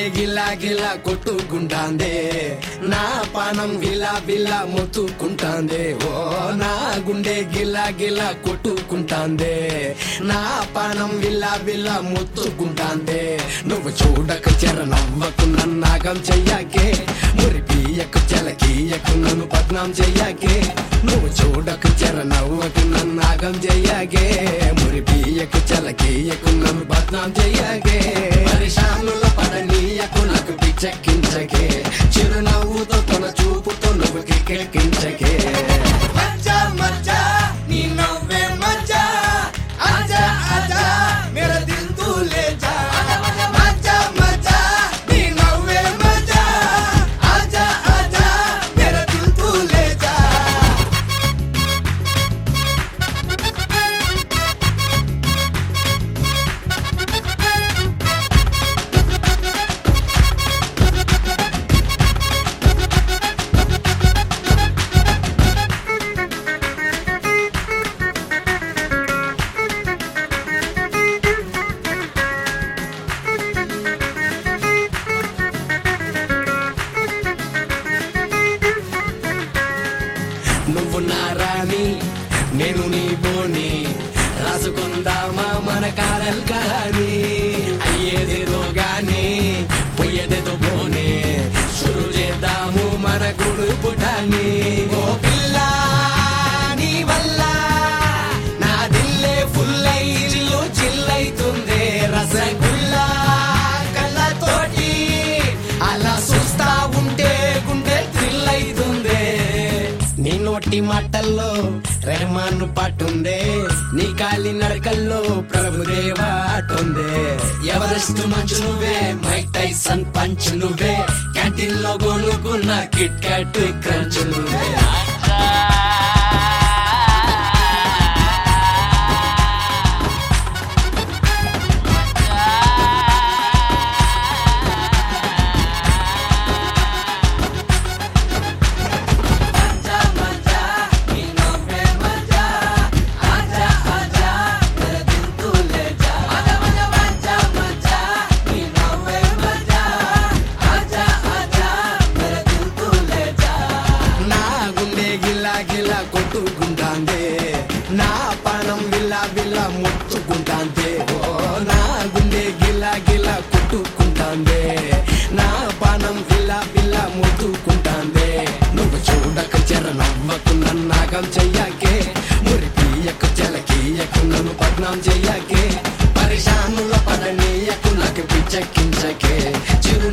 గిలా గిలా కొట్టుకుంటాందే నా పానం విలా విలా మొత్తుకుంటాందే ఓ నా గుండె గిలా గిలా కొట్టుకుంటాందే నా పానం విలా విలా మొత్తుకుంటాందే నువ్వు చూడక చెర నవ్వకు నన్నాగం చెయ్యాకే మురి పీయకు చెలకీయకు నన్ను పద్నాం చెయ్యాకే నువ్వు చూడకు చెర నవ్వకు నన్నాగం చెయ్యాకే మురి పీయకు చెలకీయకు నన్ను బద్నాం చెయ్యాకే పరిశానుల పడనీయకు నాకు పిచ్చెక్కించకే చిరునవ్వుతో తన చూపుతో నువ్వు కిక్కెక్కించకే మచ్చా మచ్చా నీ నవ్వే మచ్చా ఆజా ఆజా మేరా దిల్ తూ లే जा మచ్చా మచ్చా నీ నవ్వే మచ్చా ఆజా ఆజా మేరా దిల్ తూ లే जा నువ్వు నా రాణి నేను నీ బోని రాసుకుందామా మన కాడల్ కానీ అయ్యేదేదో గాని పోయేదేదో పోనే షురు చేద్దాము మన గుడు పుటాన్ని ఓ పిల్ల నీ వల్ల నా దిల్లే ఫుల్ అయి జిల్లు చిల్లైతుంది రసగుల్లా కళ్ళతోటి అలా చూస్తా ఉంటే గుండె థ్రిల్ అవుతుంది నీ నోటి మాటల్లో రెహమాన్ పాటుందే నీ కాలి నడకల్లో ప్రభుదేవా ఆటుందే ఎవరెస్ట్ మంచు నువ్వే మైక్ టైసన్ పంచ్ నువ్వే క్యాంటీన్ లో కొనుక్కున్న కిట్ క్యాట్ క్రంచ్ నువ్వే మచ్చా మచ్చా నీ నవ్వే మచ్చా ఆజా ఆజా మేరా దిల్ తూ లే जा మచ్చా మచ్చా నీ నవ్వే మచ్చా ఆజా ఆజా మేరా దిల్ తూ లే जा నా గుండె గిల్లా గిల్లా కొట్టుకుంటాందే నా పానం విల్లా విల్లా ముట్టుకుంటాందే ఓ నా గుండె గిల్లా గిల్లా కొట్టుకుంటాందే నా పానం విల్లా విల్లా ముట్టుకుంటాందే నువ్వు చూడక చెర నవ్వకు నన్నాగం చెయ్యాకే మురి పీయకు చెలకీయకు నన్ను పద్నాం చెయ్యాకే పరిశానుల పడనీయకు నాకు పిచ్చెక్కించకే చిరు